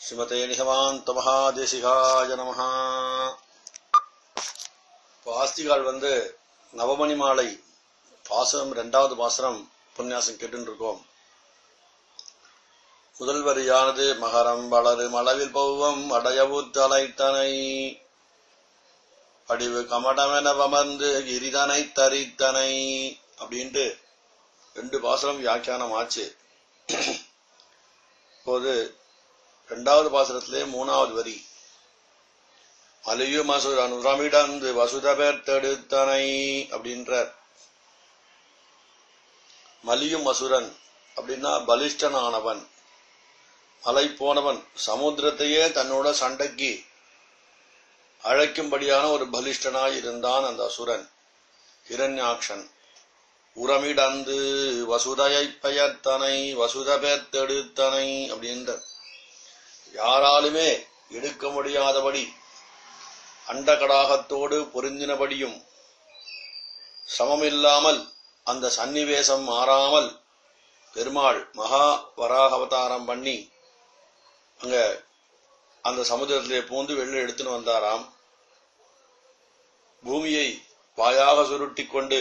ஸ்ரீமதே நிகமாந்தமகாதேசிகாய நமஹ இப்போ ஆஸ்திகால் வந்து நவமணி மாலை பாசனம் ரெண்டாவது பாசனம் உபன்யாசம் கேட்டு இருக்கோம் முதல் வரியானது மகரம் வளரு மளவில் பௌவம் அடையவு தலைத்தனை படிவு கமடமென வமர்ந்து கிரிதனை தரித்தனை அப்படின்ட்டு ரெண்டு பாசனம் வியாக்கியானம் ஆச்சு இப்போது இரண்டாவது பாசனத்திலே மூணாவது வரி மலையு மசுரன் உரமிடந்து வசுதபேர் தடுத்தனை அப்படின்றார் மலியும் அசுரன் அப்படின்னா பலிஷ்டனானவன் மலை போனவன் சமுத்திரத்தையே தன்னோட சண்டைக்கு அழைக்கும்படியான ஒரு பலிஷ்டனாய் இருந்தான் அந்த அசுரன் ஹிரண்யாக்ஷன் உரமிடந்து வசுதையை பெயர்த்தனை வசுத பெயர்த்தெடுத்தனை அப்படின்ற யாராலுமே எடுக்க முடியாதபடி அண்டகடாகத்தோடு பொருந்தினபடியும் சமமில்லாமல் அந்த சன்னிவேசம் மாறாமல் பெருமாள் மகா வராக அவதாரம் பண்ணி அங்க அந்த சமுதிரத்திலே பூந்து வெளில எடுத்துன்னு வந்தாராம் பூமியை வாயாக சுருட்டி கொண்டு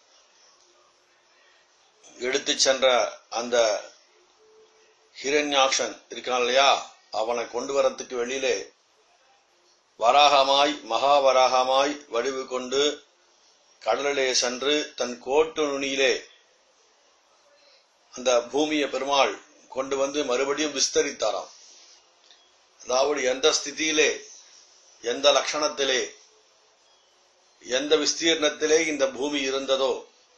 எடுத்துச் சென்ற அந்த ஹிரண்யாக்ஷன் இருக்கான் இல்லையா அவனை கொண்டு வரத்துக்கு வெளியிலே வராகமாய் மகாவராகமாய் வடிவு கொண்டு கடலிலே சென்று தன் கோட்டு நுனியிலே அந்த பூமியை பெருமாள் கொண்டு வந்து மறுபடியும் விஸ்தரித்தாராம் அதாவது எந்த ஸ்திதியிலே எந்த லட்சணத்திலே எந்த விஸ்தீர்ணத்திலே இந்த பூமி இருந்ததோ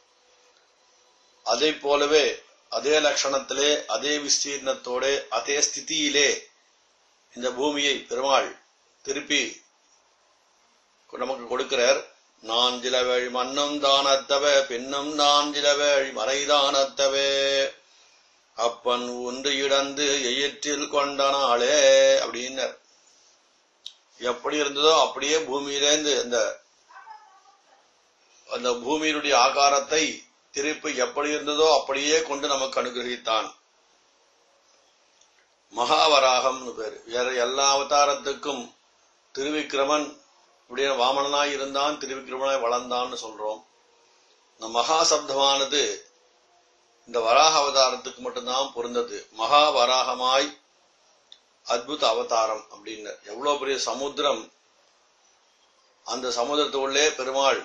அதை போலவே அதே லட்சணத்திலே அதே விஸ்தீர்ணத்தோட அதே ஸ்திதியிலே இந்த பூமியை பெருமாள் திருப்பி நமக்கு கொடுக்கிறார் நான் சிலவேழி மன்னும் தானத்தவ பின்னும் நான் சிலவேழி மறைதானத்தவே அப்பன் ஒன்று இடந்து எயிற்றில் கொண்ட நாளே அப்படின்னர் எப்படி இருந்ததோ அப்படியே பூமியிலேந்து அந்த அந்த பூமியினுடைய ஆகாரத்தை திருப்பி எப்படி இருந்ததோ அப்படியே கொண்டு நமக்கு அனுகிரகித்தான் மகாவராகம்னு பேரு வேற எல்லா அவதாரத்துக்கும் திருவிக்கிரமன் இப்படியே வாமனனாய் இருந்தான் திருவிக்கிரமனாய் வளர்ந்தான்னு சொல்றோம் இந்த மகா சப்தமானது இந்த வராக அவதாரத்துக்கு மட்டும்தான் பொருந்தது மகா வராகமாய் அத்புத அவதாரம் அப்படின்னு எவ்வளவு பெரிய சமுத்திரம் அந்த சமுதிரத்துக்குள்ளே பெருமாள்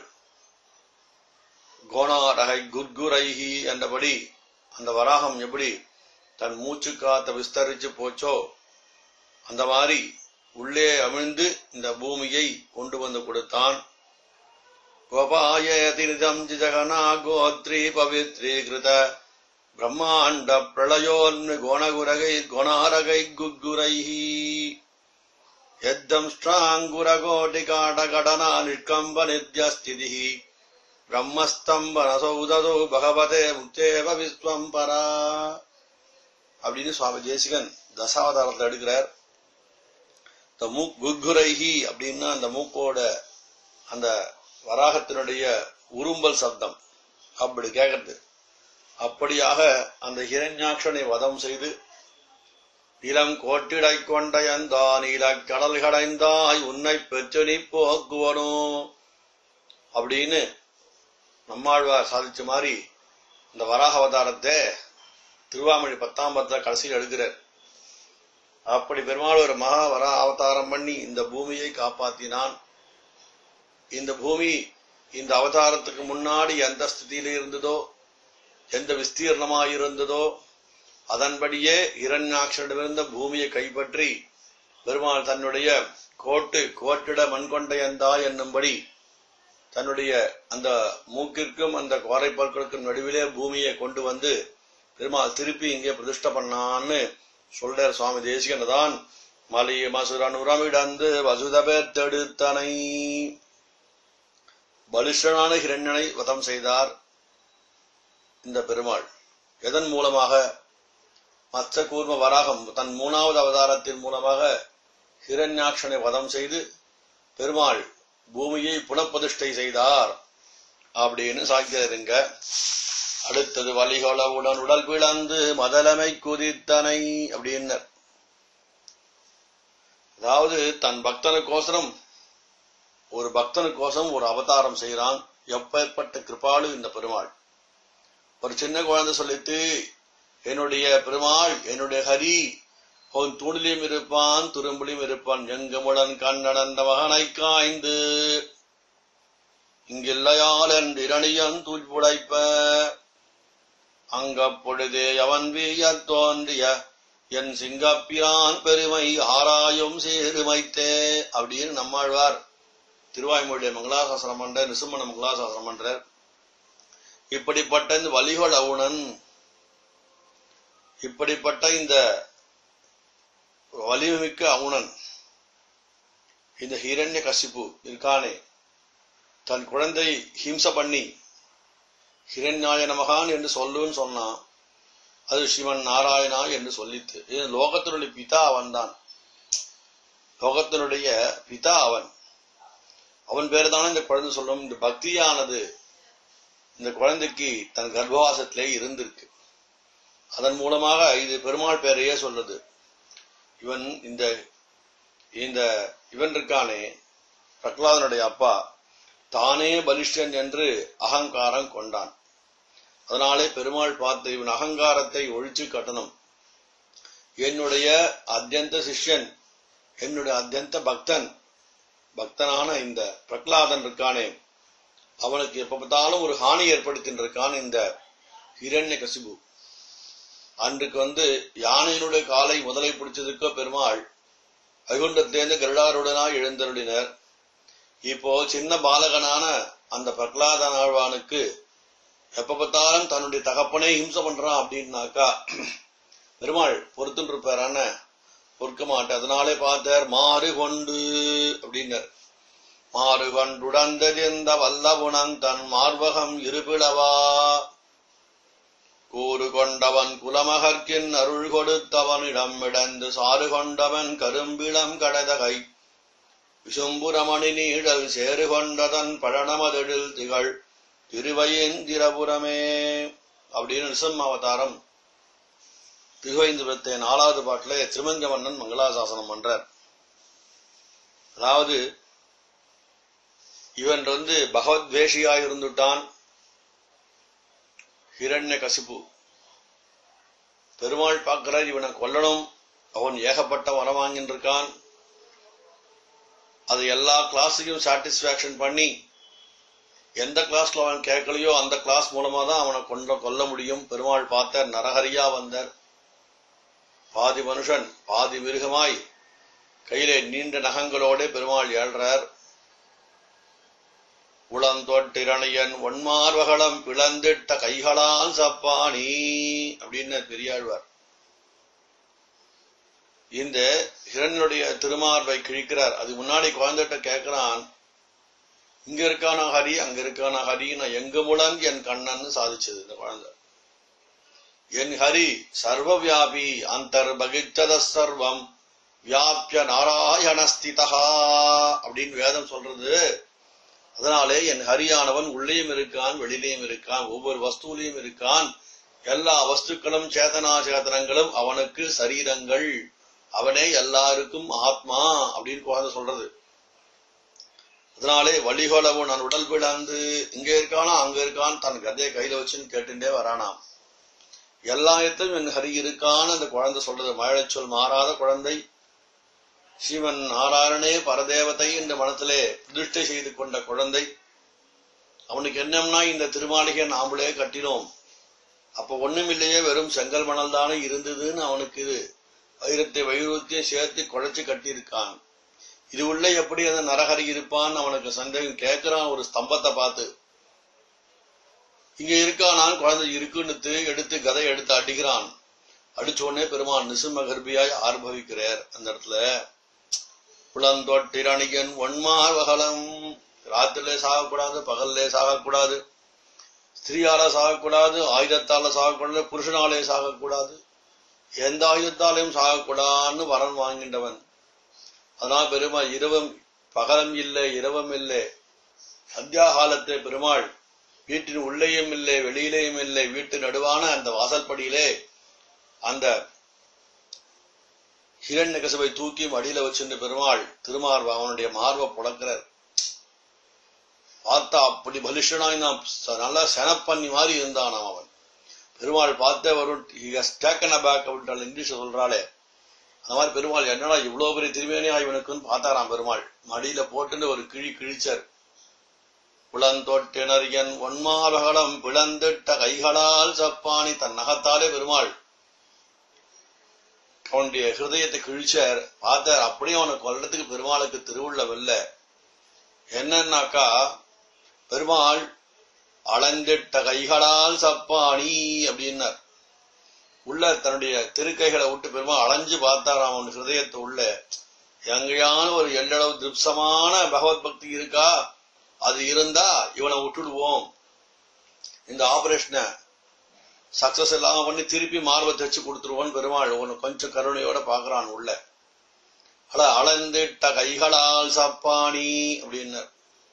கோணாரகை குர்குரைஹி என்றபடி அந்த வராகம் எப்படி தன் மூச்சு காத்த விஸ்தரிச்சு போச்சோ அந்த மாதிரி உள்ளே அமிழ்ந்து இந்த பூமியை கொண்டு வந்து கொடுத்தான் கோபாயதினிதம் ஜிஜகனா கோத்ரி பவித்ரி கிருத பிரம்மாண்ட பிரளயோன் கோணகுரகை கோணாரகை குக்குரைஹி எத்தம் ஸ்ட்ராங்குரகோட்டி காடகடனா நிஷ்கம்ப நித்யஸ்திதிஹி பிரம்மஸ்தம்பனசௌததோ பகவதே முக்தேவ விஸ்வம் பரா அப்படின்னு சுவாமி தேசிகன் தசாவதாரத்தில் எடுக்கிறார் இந்த மூக் குக்குரைஹி அப்படின்னா அந்த மூக்கோட அந்த வராகத்தினுடைய உரும்பல் சப்தம் அப்படி கேட்கறது அப்படியாக அந்த ஹிரண்யாட்சனை வதம் செய்து நிலம் கோட்டிடை கொண்டையந்தா நீல கடல் கடைந்தாய் உன்னை பெற்று நீ போக்குவனோ அப்படின்னு நம்மாழ்வார் சாதிச்ச மாதிரி இந்த வராக அவதாரத்தை திருவாமொழி பத்தாம் பத்துல கடைசியில் எடுக்கிறார் அப்படி பெருமாள் ஒரு மகா வரா அவதாரம் பண்ணி இந்த பூமியை காப்பாத்தினான் இந்த பூமி இந்த அவதாரத்துக்கு முன்னாடி எந்த ஸ்திதியில இருந்ததோ எந்த விஸ்தீர்ணமாய் இருந்ததோ அதன்படியே இரண்யாட்சரிடமிருந்த பூமியை கைப்பற்றி பெருமாள் தன்னுடைய கோட்டு கோட்டிட மண்கொண்டையந்தா என்னும்படி தன்னுடைய அந்த மூக்கிற்கும் அந்த கோரை பற்களுக்கும் நடுவிலே பூமியை கொண்டு வந்து பெருமாள் திருப்பி இங்கே பிரதிஷ்ட பண்ணான்னு சொல்றார் சுவாமி தேசிகன் தான் மலிய மசுரன் உரமிடந்து வசுதபேர் தடுத்தனை பலிஷ்டனான ஹிரண்யனை வதம் செய்தார் இந்த பெருமாள் எதன் மூலமாக மற்ற கூர்ம வராகம் தன் மூணாவது அவதாரத்தின் மூலமாக ஹிரண்யாட்சனை வதம் செய்து பெருமாள் பூமியை புனப்பிரதிஷ்டை செய்தார் அப்படின்னு சாய்க்கிறதுங்க அடுத்தது வலிகொள உடன் உடல் பிளந்து மதலமை குதித்தனை அப்படின்னர் அதாவது தன் பக்தனுக்கோசரம் ஒரு பக்தனுக்கோசரம் ஒரு அவதாரம் செய்கிறான் எப்பேற்பட்ட கிருபாலு இந்த பெருமாள் ஒரு சின்ன குழந்தை சொல்லித்து என்னுடைய பெருமாள் என்னுடைய ஹரி அவன் தூணிலையும் இருப்பான் துரும்பிலையும் இருப்பான் எங்கமுடன் கண்ணடந்த மகனை காய்ந்து இங்கில்லையால் என்று இரணியன் தூய்புடைப்ப அங்க பொழுதே அவன் வீயத் தோன்றிய என் சிங்கப்பிரான் பெருமை ஆராயும் சேருமைத்தே அப்படின்னு நம்மாழ்வார் திருவாய்மொழிய மங்களாசாசனம் பண்ற நிசுமண மங்களாசாசனம் பண்ற இப்படிப்பட்ட இந்த வலிகள் அவுணன் இப்படிப்பட்ட இந்த வலிமைமிக்க அவுணன் இந்த ஹிரண்ய கசிப்பு இருக்கானே தன் குழந்தை ஹிம்ச பண்ணி ஹிரண்யாய நமகான் என்று சொல்லுன்னு சொன்னான் அது சிவன் நாராயணா என்று சொல்லித்து இது லோகத்தினுடைய பிதா அவன்தான் லோகத்தினுடைய பிதா அவன் அவன் பேரு தானே இந்த குழந்தை சொல்லும் இந்த பக்தியானது இந்த குழந்தைக்கு தன் கர்ப்பவாசத்திலே இருந்திருக்கு அதன் மூலமாக இது பெருமாள் பேரையே சொல்லுது இவன் இந்த இந்த இவன் இருக்கானே பிரகலாதனுடைய அப்பா தானே பலிஷ்டன் என்று அகங்காரம் கொண்டான் அதனாலே பெருமாள் பார்த்து இவன் அகங்காரத்தை ஒழிச்சு கட்டணும் என்னுடைய அத்தியந்த சிஷ்யன் என்னுடைய அத்தியந்த பக்தன் பக்தனான இந்த பிரகலாதன் இருக்கானே அவனுக்கு எப்ப பார்த்தாலும் ஒரு ஹானி ஏற்படுத்தின்றிருக்கான் இந்த ஹிரண்ய கசிபு அன்றைக்கு வந்து யானையினுடைய காலை முதலை பிடிச்சதுக்கோ பெருமாள் வைகுண்டத்திலேருந்து கருடாருடனாய் எழுந்தருளினர் இப்போ சின்ன பாலகனான அந்த பிரகலாதன் ஆழ்வானுக்கு எப்ப பார்த்தாலும் தன்னுடைய தகப்பனே ஹிம்சை பண்றான் அப்படின்னாக்கா பெருமாள் பொறுத்துன்னு இருப்பாரான பொறுக்க மாட்டேன் அதனாலே பார்த்தார் மாறு கொண்டு அப்படின்னார் மாறு கொண்டுடந்தெறிந்த வல்லபுணன் தன் மார்பகம் இருபிளவா கூறு கொண்டவன் குலமகர்க்கின் அருள் கொடுத்தவனிடம் இடந்து சாறு கொண்டவன் கரும்பிளம் கடதகை விசும்புரமணி நீழல் சேறு கொண்டதன் பழனமதெழில் திகழ் திருவயேந்திரபுரமே அப்படின்னு நிசம் அவதாரம் திருவைந்திரத்தை நாலாவது பாட்டுல திருமங்க மன்னன் மங்களாசாசனம் பண்றார் அதாவது இவன் வந்து பகவத்வேஷியாய் இருந்துட்டான் ஹிரண்ய கசிப்பு பெருமாள் பார்க்கிறார் இவனை கொல்லணும் அவன் ஏகப்பட்ட வரம் வாங்கின்னு இருக்கான் அது எல்லா கிளாஸையும் சாட்டிஸ்பாக்சன் பண்ணி எந்த கிளாஸ்ல அவன் கேட்கலையோ அந்த கிளாஸ் மூலமா தான் அவனை கொண்ட கொல்ல முடியும் பெருமாள் பார்த்தார் நரஹரியா வந்தார் பாதி மனுஷன் பாதி மிருகமாய் கையிலே நீண்ட நகங்களோட பெருமாள் ஏழ்றார் உளந்தொட்டிரணியன் ஒன்மார்வகளம் பிளந்திட்ட கைகளால் சப்பானி அப்படின்னு பெரியாழ்வார் இந்த ஹிரண்யனுடைய திருமார்பை கிழிக்கிறார் அது முன்னாடி குழந்தைகிட்ட கேட்கிறான் இங்க இருக்கான ஹரி அங்க இருக்கான ஹரி நான் எங்க முழன் என் கண்ணன்னு சாதிச்சது இந்த குழந்தை என் ஹரி சர்வ வியாபி அந்தர் பகிச்சத சர்வம் வியாபிய நாராயணஸ்திதா அப்படின்னு வேதம் சொல்றது அதனாலே என் ஹரியானவன் உள்ளேயும் இருக்கான் வெளியிலையும் இருக்கான் ஒவ்வொரு வஸ்துலையும் இருக்கான் எல்லா வஸ்துக்களும் சேதனா சேதனங்களும் அவனுக்கு சரீரங்கள் அவனே எல்லாருக்கும் ஆத்மா அப்படின்னு குழந்தை சொல்றது அதனாலே வழிகொளவு நான் உடல் பிளந்து இங்க இருக்கானா அங்க இருக்கான் தன் கதையை கையில வச்சுன்னு கேட்டுட்டே வரானாம் எல்லா இடத்திலும் என் ஹரி இருக்கான்னு அந்த குழந்தை சொல்றது மழை சொல் மாறாத குழந்தை சிவன் நாராயணனே பரதேவதை என்ற மனத்திலே பிரதிஷ்டை செய்து கொண்ட குழந்தை அவனுக்கு என்னம்னா இந்த திருமாளிகை நாமளே கட்டினோம் அப்ப ஒண்ணும் இல்லையே வெறும் செங்கல் மணல் தானே இருந்ததுன்னு அவனுக்கு இது வைரத்தை வைரத்தையும் சேர்த்து குழைச்சு கட்டியிருக்கான் இது உள்ள எப்படி அந்த நரஹரி இருப்பான்னு அவனுக்கு சந்தேகம் கேட்கிறான் ஒரு ஸ்தம்பத்தை பார்த்து இங்க இருக்கானான் குழந்தை இருக்குன்னு எடுத்து கதை எடுத்து அடிக்கிறான் அடிச்ச உடனே பெருமான் நிசும கர்ப்பியாய் ஆர்ப்பவிக்கிறார் அந்த இடத்துல புலந்தொட்டிரணியன் ஒன்மார்வகலம் ராத்திரிலே சாகக்கூடாது பகல்லே சாகக்கூடாது ஸ்திரீயால சாகக்கூடாது ஆயுதத்தால சாகக்கூடாது புருஷனாலே சாகக்கூடாது எந்த ஆயுதத்தாலையும் சாகக்கூடாதுன்னு வரன் வாங்கின்றவன் அதனால் பெருமாள் இரவும் பகலும் இல்லை இரவும் இல்லை சந்தியா காலத்தை பெருமாள் வீட்டின் உள்ளேயும் இல்லை வெளியிலேயும் இல்லை வீட்டு நடுவான அந்த வாசல்படியிலே அந்த ஹிரண்ய கசபை தூக்கி மடியில வச்சுட்டு பெருமாள் திருமார்ப அவனுடைய மார்பை புடக்கிறார் பார்த்தா அப்படி பலிஷ்டனாய் நான் நல்லா செனப்பண்ணி மாதிரி இருந்தான் அவன் பெருமாள் பார்த்தே வரும் டேக்கன் பேக் அப்படின்றாள் இங்கிலீஷ் சொல்றாளே அந்த மாதிரி பெருமாள் என்னடா இவ்வளவு பெரிய திருமேனியா இவனுக்குன்னு பார்த்தாராம் பெருமாள் மடியில போட்டுன்னு ஒரு கிழி கிழிச்சார் புலந்தொட்டினரியன் ஒன்மாபகலம் பிளந்திட்ட கைகளால் சப்பானி தன் நகத்தாலே பெருமாள் அவனுடைய ஹிருதயத்தை கிழிச்சார் பார்த்தார் அப்படியே அவனை கொல்லறதுக்கு பெருமாளுக்கு திருவுள்ளம் இல்ல என்னன்னாக்கா பெருமாள் அளந்திட்ட கைகளால் சப்பானி அப்படின்னார் உள்ள தன்னுடைய திருக்கைகளை விட்டு பெருமாள் அலைஞ்சு பார்த்தாராம் அவன் ஹிருதயத்தை உள்ள எங்கேயான ஒரு எல்லளவு திருப்சமான பகவத் பக்தி இருக்கா அது இருந்தா இவனை விட்டுடுவோம் இந்த ஆபரேஷனை சக்சஸ் இல்லாம பண்ணி திருப்பி மார்பை தச்சு கொடுத்துருவோன்னு பெருமாள் உனக்கு கொஞ்சம் கருணையோட பாக்குறான் உள்ள அல அளந்திட்ட கைகளால் சப்பானி அப்படின்னார்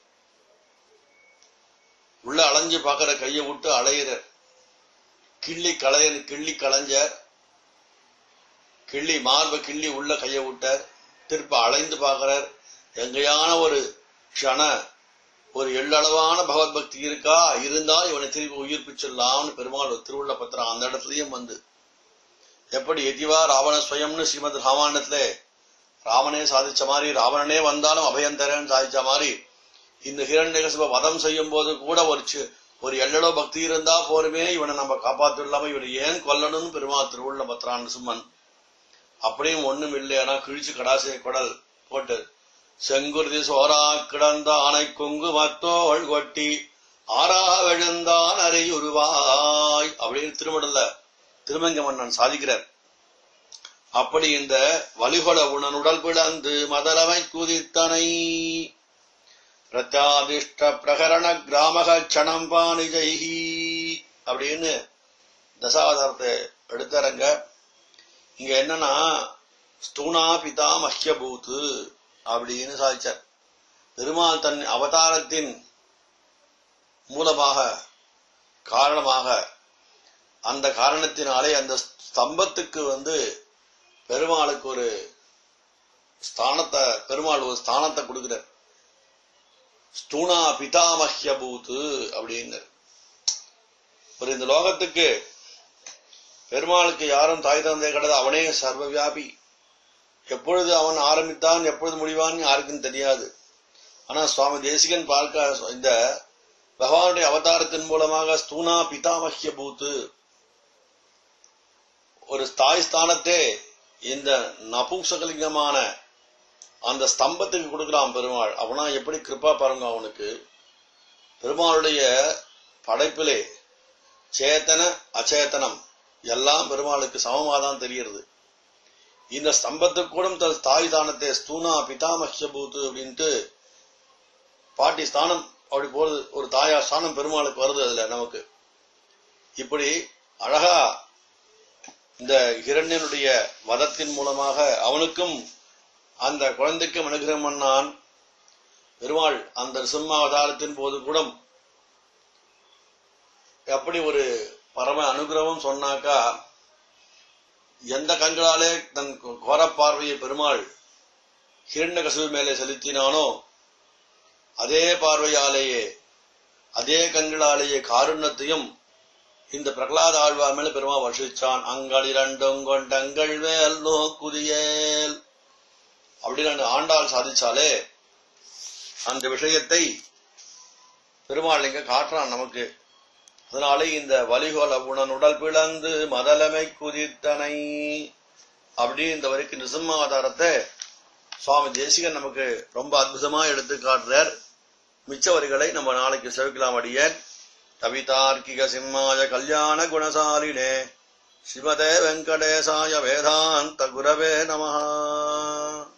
உள்ள அலைஞ்சு பாக்குற கையை விட்டு அலையிறார் கிள்ளி களைய கிள்ளி களைஞ்சார் கிள்ளி மார்பை கிள்ளி உள்ள கையை விட்டார் திருப்ப அலைந்து பார்க்கிறார் எங்கேயான ஒரு க்ஷண ஒரு எள்ளளவான பகவத் பக்தி இருக்கா இருந்தா இவனை திருப்பி உயிர்ப்பிச்சிடலாம்னு பெருமாள் ஒரு திருவுள்ள பத்திரம் அந்த இடத்துலயும் வந்து எப்படி எதிவா ராவண ஸ்வயம்னு ஸ்ரீமத் ராமாயணத்துல ராமனே சாதிச்ச மாதிரி ராவணனே வந்தாலும் அபயம் தரேன்னு சாதிச்ச மாதிரி இந்த ஹிரண்யகசிப வதம் செய்யும் போது கூட ஒரு சி- ஒரு எள்ளளோ பக்தி இருந்தா போருமே இவனை நம்ம காப்பாத்திடலாம இவனை ஏன் கொல்லணும்னு பெருமாள் திருவுள்ள பத்திரான் சுமன் அப்படியும் ஒண்ணும் இல்லை ஆனா கிழிச்சு கடாசை குடல் போட்டு செங்குருதி சோரா கிடந்த ஆனை கொங்கு மத்தோள் கொட்டி ஆறா விழுந்தான் அறையுருவாய் அப்படின்னு திருமடல்ல திருமங்க மன்னன் சாதிக்கிறார் அப்படி இந்த வலிகொல உணனுடல் பிளந்து மதலமை குதித்தனை பிரத்யாதிஷ்ட பிரகரண கிராமக சணம்பாணி ஜெய்ஹி அப்படின்னு தசாவதாரத்தை எடுத்தரங்க இங்க என்னன்னா ஸ்தூணா பிதா மஹ்யபூத்து அப்படின்னு சாதிச்சார் பெருமாள் தன் அவதாரத்தின் மூலமாக காரணமாக அந்த காரணத்தினாலே அந்த ஸ்தம்பத்துக்கு வந்து பெருமாளுக்கு ஒரு ஸ்தானத்தை பெருமாள் ஒரு ஸ்தானத்தை கொடுக்கிறார் ஸ்தூணா பிதாமஹ்ய பூத்து அப்படின்னு ஒரு இந்த லோகத்துக்கு பெருமாளுக்கு யாரும் தாய் தந்தை கிடையாது அவனே சர்வ வியாபி எப்பொழுது அவன் ஆரம்பித்தான் எப்பொழுது முடிவான் யாருக்கும் தெரியாது ஆனா சுவாமி தேசிகன் பார்க்க இந்த பகவானுடைய அவதாரத்தின் மூலமாக ஸ்தூனா பிதாமஹ்ய பூத்து ஒரு தாய் ஸ்தானத்தே இந்த நபும்சகலிங்கமான அந்த ஸ்தம்பத்துக்கு கொடுக்கிறான் பெருமாள் அவனா எப்படி கிருப்பா பாருங்க அவனுக்கு பெருமாளுடைய படைப்பிலே சேத்தன அச்சேதனம் எல்லாம் பெருமாளுக்கு சமமாதான் தெரிகிறது இந்த ஸ்தம்பத்துக்கு கூட தன் தாய் தானத்தை ஸ்தூனா பிதாமஹ்ய பூத்து அப்படின்ட்டு பாட்டி ஸ்தானம் அப்படி போறது ஒரு தாயா ஸ்தானம் பெருமாளுக்கு வருது அதுல நமக்கு இப்படி அழகா இந்த ஹிரண்யனுடைய வதத்தின் மூலமாக அவனுக்கும் அந்த குழந்தைக்கும் அனுகிரகம் பண்ணான் பெருமாள் அந்த சிம்மாவதாரத்தின் போது கூட எப்படி ஒரு பரம அனுகிரகம் சொன்னாக்கா எந்த கண்களாலே தன் கோர பார்வையை பெருமாள் ஹிரண்ய கசுவு மேலே செலுத்தினானோ அதே பார்வையாலேயே அதே கண்களாலேயே காருண்யத்தையும் இந்த பிரகலாத ஆழ்வார் மேல பெருமா வருஷிச்சான் அங்கள் இரண்டும் கொண்டங்கள் வேல் நோக்குதியேல் அப்படின்னு அந்த ஆண்டாள் சாதிச்சாலே அந்த விஷயத்தை பெருமாள் இங்க காட்டுறான் நமக்கு அதனாலே இந்த வலிகோல உணனுடல் பிளந்து மதலமை குதித்தனை அப்படி இந்த வரைக்கும் நிசம்மாதாரத்தை சுவாமி தேசிகன் நமக்கு ரொம்ப அற்புதமா எடுத்து காட்டுறார் மிச்ச வரிகளை நம்ம நாளைக்கு செவிக்கலாம் அடியேன் கவிதார்க்கிக சிம்மாய கல்யாண குணசாலினே சிவதே வெங்கடேசாய வேதாந்த குரவே நமஹா